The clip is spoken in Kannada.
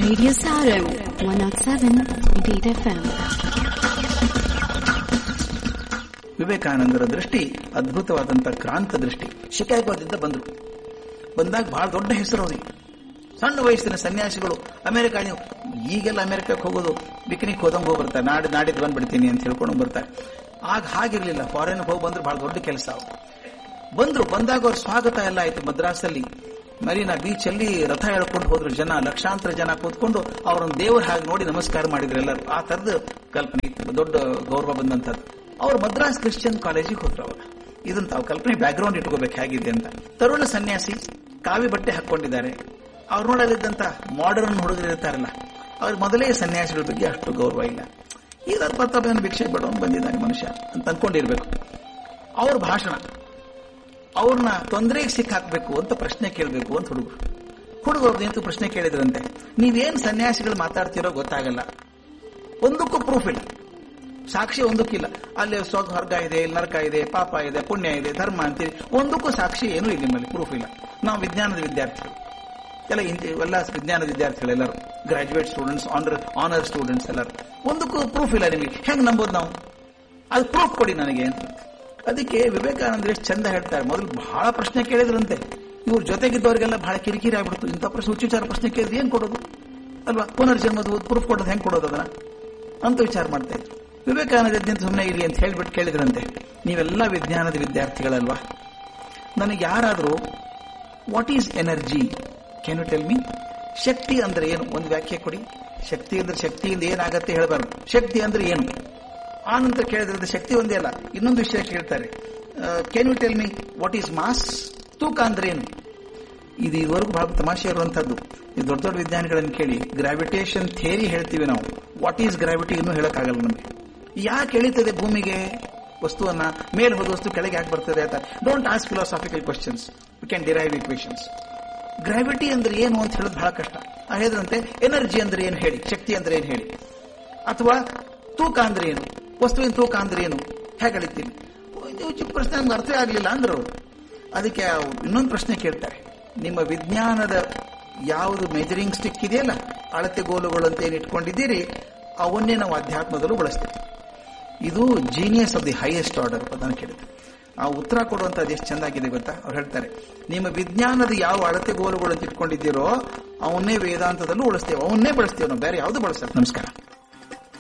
Radio Sarum 107.8 FM. ವಿವೇಕಾನಂದರ ದೃಷ್ಟಿ ಅದ್ಭುತವಾದಂತ ಕ್ರಾಂತ ದೃಷ್ಟಿ ಶಿಕಾಗೋದಿಂದ ಬಂದರು ಬಂದಾಗ ಬಹಳ ದೊಡ್ಡ ಹೆಸರು ಅವರಿಗೆ ಸಣ್ಣ ವಯಸ್ಸಿನ ಸನ್ಯಾಸಿಗಳು ಅಮೆರಿಕ ನೀವು ಈಗೆಲ್ಲ ಅಮೆರಿಕಕ್ಕೆ ಹೋಗೋದು ಪಿಕ್ನಿಕ್ ಹೋದಂಗೆ ಹೋಗಿ ಬರ್ತಾರೆ ನಾಡಿ ನಾಡಿದ್ದು ಬಂದ್ಬಿಡ್ತೀನಿ ಅಂತ ಹೇಳ್ಕೊಂಡು ಬರ್ತಾರೆ ಆಗ ಹಾಗಿರ್ಲಿಲ್ಲ ಫಾರಿನ್ ಹೋಗಿ ಬಂದ್ರೆ ಬಹಳ ದೊಡ್ಡ ಕೆಲಸ ಅವರು ಬಂದ್ರು ಬಂದಾಗ ಅವ್ರ ಸ್ವಾಗತ ಎಲ್ಲ ಆಯ್ತು ಮದ್ರಾಸಲ್ಲಿ ಮರೀನಾ ಬೀಚ್ ಅಲ್ಲಿ ರಥ ಹೇಳ್ಕೊಂಡು ಹೋದ್ರು ಜನ ಲಕ್ಷಾಂತರ ಜನ ಕೂತ್ಕೊಂಡು ಅವ್ರನ್ನ ದೇವರ ಹಾಗೆ ನೋಡಿ ನಮಸ್ಕಾರ ಮಾಡಿದ್ರು ಎಲ್ಲರೂ ಆ ತರದ ಕಲ್ಪನೆ ಇತ್ತು ದೊಡ್ಡ ಗೌರವ ಬಂದಂತದ್ದು ಅವ್ರು ಮದ್ರಾಸ್ ಕ್ರಿಶ್ಚಿಯನ್ ಕಾಲೇಜಿಗೆ ಹೋದ್ರು ಅವಾಗ ಇದನ್ನ ತಾವು ಕಲ್ಪನೆ ಬ್ಯಾಕ್ ಗ್ರೌಂಡ್ ಇಟ್ಕೋಬೇಕು ಹೇಗಿದೆ ಅಂತ ತರುಣ ಸನ್ಯಾಸಿ ಕಾವಿ ಬಟ್ಟೆ ಹಾಕೊಂಡಿದ್ದಾರೆ ಅವ್ರು ನೋಡಲಿದ್ದಂತ ಮಾಡರ್ನ್ ಹುಡುಗರು ಇರ್ತಾರಲ್ಲ ಅವ್ರ ಮೊದಲೇ ಸನ್ಯಾಸಿಗಳ ಬಗ್ಗೆ ಅಷ್ಟು ಗೌರವ ಇಲ್ಲ ಈಗ ಪ್ರತಾಪ ಭಿಕ್ಷೆ ಬೇಡವನು ಬಂದಿದ್ದಾನೆ ಮನುಷ್ಯ ಅಂತ ಅನ್ಕೊಂಡಿರ್ಬೇಕು ಅವ್ರ ಭಾಷಣ ಅವ್ರನ್ನ ತೊಂದರೆಗೆ ಸಿಕ್ಕಾಕ್ಬೇಕು ಅಂತ ಪ್ರಶ್ನೆ ಕೇಳಬೇಕು ಅಂತ ಹುಡುಗರು ಹುಡುಗರು ನಿಂತು ಪ್ರಶ್ನೆ ಕೇಳಿದ್ರಂತೆ ನೀವೇನ್ ಸನ್ಯಾಸಿಗಳು ಮಾತಾಡ್ತಿರೋ ಗೊತ್ತಾಗಲ್ಲ ಒಂದಕ್ಕೂ ಪ್ರೂಫ್ ಇಲ್ಲ ಸಾಕ್ಷಿ ಒಂದಕ್ಕಿಲ್ಲ ಅಲ್ಲಿ ಸ್ವರ್ಗ ಹೊರ್ಗ ಇದೆ ಇಲ್ಲಿ ನರಕ ಇದೆ ಪಾಪ ಇದೆ ಪುಣ್ಯ ಇದೆ ಧರ್ಮ ಅಂತೀರಿ ಒಂದಕ್ಕೂ ಸಾಕ್ಷಿ ಏನೂ ಇಲ್ಲ ನಿಮ್ಮಲ್ಲಿ ಪ್ರೂಫ್ ಇಲ್ಲ ನಾವು ವಿಜ್ಞಾನದ ವಿದ್ಯಾರ್ಥಿಗಳು ಎಲ್ಲ ಹಿಂದಿ ಎಲ್ಲ ವಿಜ್ಞಾನದ ವಿದ್ಯಾರ್ಥಿಗಳೆಲ್ಲರೂ graduate students honour honour students ಎಲ್ಲರೂ ಒಂದಕ್ಕೂ ಪ್ರೂಫ್ ಇಲ್ಲ ನಿಮಗೆ ಹೆಂಗ್ ನಂಬೋದು ನಾವು ಅದು ಪ್ರೂಫ್ ಕೊಡಿ ನನಗೆ ಅಂತ ಅದಕ್ಕೆ ವಿವೇಕಾನಂದ ಎಷ್ಟು ಚಂದ ಹೇಳ್ತಾರೆ ಮೊದಲು ಬಹಳ ಪ್ರಶ್ನೆ ಕೇಳಿದ್ರಂತೆ ಇವ್ರ ಜೊತೆಗಿದ್ದವರಿಗೆಲ್ಲ ಬಹಳ ಕಿರಿಕಿರಿ ಆಗ್ಬಿಡ್ತು ಇಂಥ ಪ್ರಶ್ನೆ ಹುಚ್ಚಿಚಾರ ಪ್ರಶ್ನೆ ಕೇಳಿದ್ರೆ ಏನ್ ಕೊಡೋದು ಅಲ್ವಾ ಪುನರ್ಜನ್ಮದ ಪ್ರೂಫ್ ಕೊಡೋದು ಹೆಂಗ್ ಕೊಡೋದು ಅದನ್ನ ಅಂತ ವಿಚಾರ ಮಾಡ್ತಾ ಇದ್ರು ವಿವೇಕಾನಂದ ಎದ್ದಿಂತ ಸುಮ್ಮನೆ ಇರಿ ಅಂತ ಹೇಳ್ಬಿಟ್ಟು ಕೇಳಿದ್ರಂತೆ ನೀವೆಲ್ಲ ವಿಜ್ಞಾನದ ವಿದ್ಯಾರ್ಥಿಗಳಲ್ವಾ ನನಗೆ ಯಾರಾದರೂ what is energy can you tell me ಶಕ್ತಿ ಅಂದ್ರೆ ಏನು ಒಂದು ವ್ಯಾಖ್ಯೆ ಕೊಡಿ ಶಕ್ತಿ ಅಂದ್ರೆ ಶಕ್ತಿಯಿಂದ ಏನಾಗತ್ತೆ ಹೇಳಬಾರ್ದು ಶಕ್ತಿ ಅಂದ್ರೆ ಏನು ಆ ನಂತರ ಕೇಳಿದ್ರೆ ಶಕ್ತಿ ಒಂದೇ ಅಲ್ಲ ಇನ್ನೊಂದು ವಿಷಯ ಕೇಳ್ತಾರೆ can you tell me what is mass ತೂಕ ಅಂದ್ರೆ ಏನು ಇದು ಇದುವರೆಗೂ ಬಹಳ ತಮಾಷೆ ಇರುವಂತದ್ದು ಈ ದೊಡ್ಡ ದೊಡ್ಡ ವಿಜ್ಞಾನಿಗಳನ್ನು ಕೇಳಿ ಗ್ರಾವಿಟೇಷನ್ ಥಿಯರಿ ಹೇಳ್ತೀವಿ ನಾವು ವಾಟ್ ಈಸ್ ಗ್ರಾವಿಟಿ ಇನ್ನೂ ಹೇಳಕ್ಕಾಗಲ್ಲ ನಮಗೆ ಯಾಕೆ ಎಳಿತದೆ ಭೂಮಿಗೆ ವಸ್ತುವನ್ನ ಮೇಲೆ ಹೋದ ವಸ್ತು ಕೆಳಗೆ ಯಾಕೆ ಬರ್ತದೆ ಅಂತ don't ask philosophical questions we can derive equations gravity ಅಂದ್ರೆ ಏನು ಅಂತ ಹೇಳೋದು ಬಹಳ ಕಷ್ಟ ಆ ಹೇಳಿದ್ರಂತೆ ಎನರ್ಜಿ ಅಂದ್ರೆ ಏನು ಹೇಳಿ ಶಕ್ತಿ ಅಂದ್ರೆ ಏನು ಹೇಳಿ ಅಥವಾ ತೂಕ ಅಂದ್ರೆ ಏನು ವಸ್ತುವಿನ ತೂಕ ಅಂದ್ರೆ ಏನು ಹೇಗೆ ಅಳಿತೀನಿ ಇದು ಚಿಕ್ಕ ಪ್ರಶ್ನೆ ನಮ್ಗೆ ಅರ್ಥ ಆಗಲಿಲ್ಲ ಅಂದ್ರು ಅದಕ್ಕೆ ಇನ್ನೊಂದು ಪ್ರಶ್ನೆ ಕೇಳ್ತಾರೆ ನಿಮ್ಮ ವಿಜ್ಞಾನದ ಯಾವುದು ಮೆಜರಿಂಗ್ ಸ್ಟಿಕ್ ಇದೆಯಲ್ಲ ಅಳತೆಗೋಲುಗಳು ಅಂತ ಏನು ಇಟ್ಕೊಂಡಿದ್ದೀರಿ ಅವನ್ನೇ ನಾವು ಅಧ್ಯಾತ್ಮದಲ್ಲೂ ಬಳಸ್ತೇವೆ ಇದು genius of the highest order ಅದನ್ನು ಕೇಳಿದೆ ಆ ಉತ್ತರ ಕೊಡುವಂತದ್ದು ಎಷ್ಟು ಚೆಂದಾಗಿದೆ ಗೊತ್ತಾ ಅವ್ರು ಹೇಳ್ತಾರೆ ನಿಮ್ಮ ವಿಜ್ಞಾನದ ಯಾವ ಅಳತೆಗೋಲುಗಳು ಅಂತ ಇಟ್ಕೊಂಡಿದ್ದೀರೋ ಅವನ್ನೇ ವೇದಾಂತದಲ್ಲೂ ಉಳಿಸ್ತೇವೆ ಅವನ್ನೇ ಬಳಸ್ತೇವೆ ನಾವು ಬೇರೆ ಯಾವುದು ಬಳಸಲ್ಲ ನಮಸ್ಕಾರ